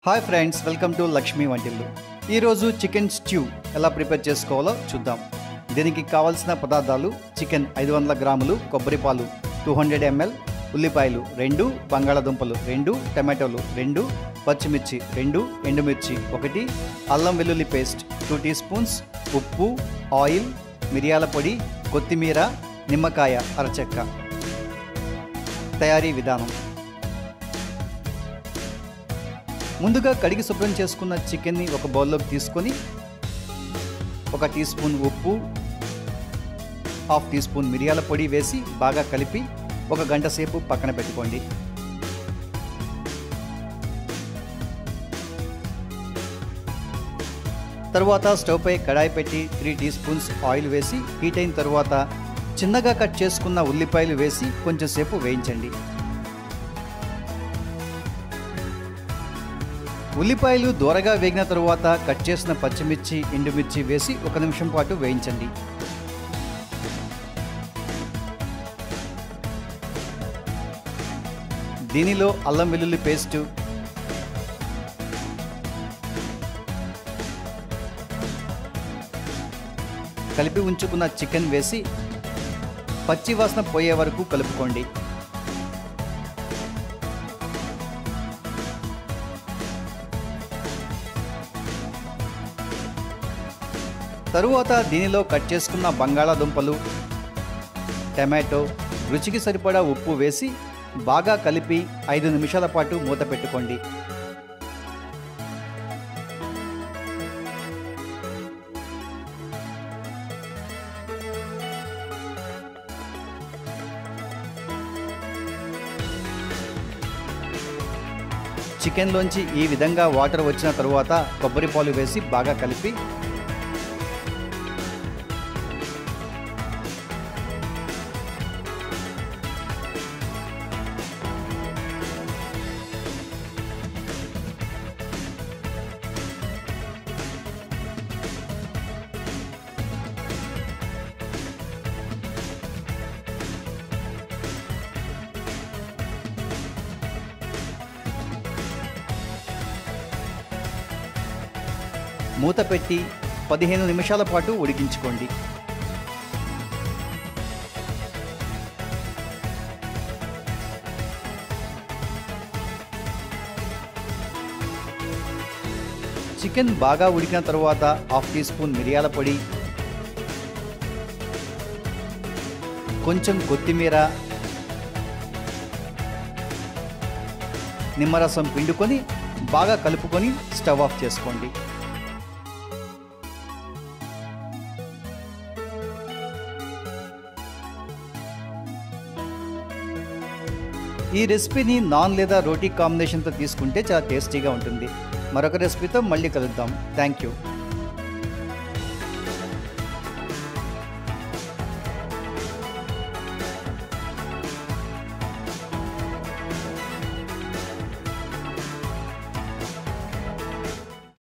hi friends welcome to Lakshmi Vantillu ఈరోజు chicken stew ఎలా prepare చేసుకోవాలో చూద్దాం దీనికి కావాల్సిన పదార్థాలు చికెన్ ఐదు వందల గ్రాములు కొబ్బరి పాలు టూ హండ్రెడ్ ఎంఎల్ ఉల్లిపాయలు రెండు బంగాళాదుంపలు రెండు టమాటోలు రెండు పచ్చిమిర్చి రెండు ఎండుమిర్చి ఒకటి అల్లం వెల్లుల్లి పేస్ట్ టూ టీ స్పూన్స్ ఉప్పు ఆయిల్ మిరియాల పొడి కొత్తిమీర నిమ్మకాయ అరచెక్క తయారీ విధానం ముందుగా కడిగి శుభ్రం చేసుకున్న చికెన్ని ఒక బౌల్లోకి తీసుకొని ఒక టీ స్పూన్ ఉప్పు హాఫ్ టీ స్పూన్ మిరియాల పొడి వేసి బాగా కలిపి ఒక గంట సేపు పక్కన పెట్టుకోండి తరువాత స్టవ్ పై కడాయి పెట్టి త్రీ టీ స్పూన్స్ ఆయిల్ వేసి హీట్ అయిన తరువాత చిన్నగా కట్ చేసుకున్న ఉల్లిపాయలు వేసి కొంచెం సేపు వేయించండి ఉల్లిపాయలు దూరగా వేగిన తరువాత కట్ చేసిన పచ్చిమిర్చి ఎండుమిర్చి వేసి ఒక నిమిషం పాటు వేయించండి దీనిలో అల్లం వెల్లుల్లి పేస్టు కలిపి ఉంచుకున్న చికెన్ వేసి పచ్చి వాసన పోయే వరకు కలుపుకోండి తరువాత దీనిలో కట్ చేసుకున్న బంగాళాదుంపలు టమాటో రుచికి సరిపడా ఉప్పు వేసి బాగా కలిపి ఐదు నిమిషాల పాటు మూత పెట్టుకోండి చికెన్లోంచి ఈ విధంగా వాటర్ వచ్చిన తరువాత కొబ్బరి పాలు వేసి బాగా కలిపి మూత పెట్టి పదిహేను నిమిషాల పాటు ఉడికించుకోండి చికెన్ బాగా ఉడికిన తరువాత హాఫ్ టీ స్పూన్ మిరియాల పొడి కొంచెం కొత్తిమీర నిమ్మరసం పిండుకొని బాగా కలుపుకొని స్టవ్ ఆఫ్ చేసుకోండి ఈ రెసిపీని నాన్ లేదా రోటీ కాంబినేషన్తో తీసుకుంటే చాలా టేస్టీగా ఉంటుంది మరొక రెసిపీతో మళ్ళీ కలుద్దాం థ్యాంక్ యూ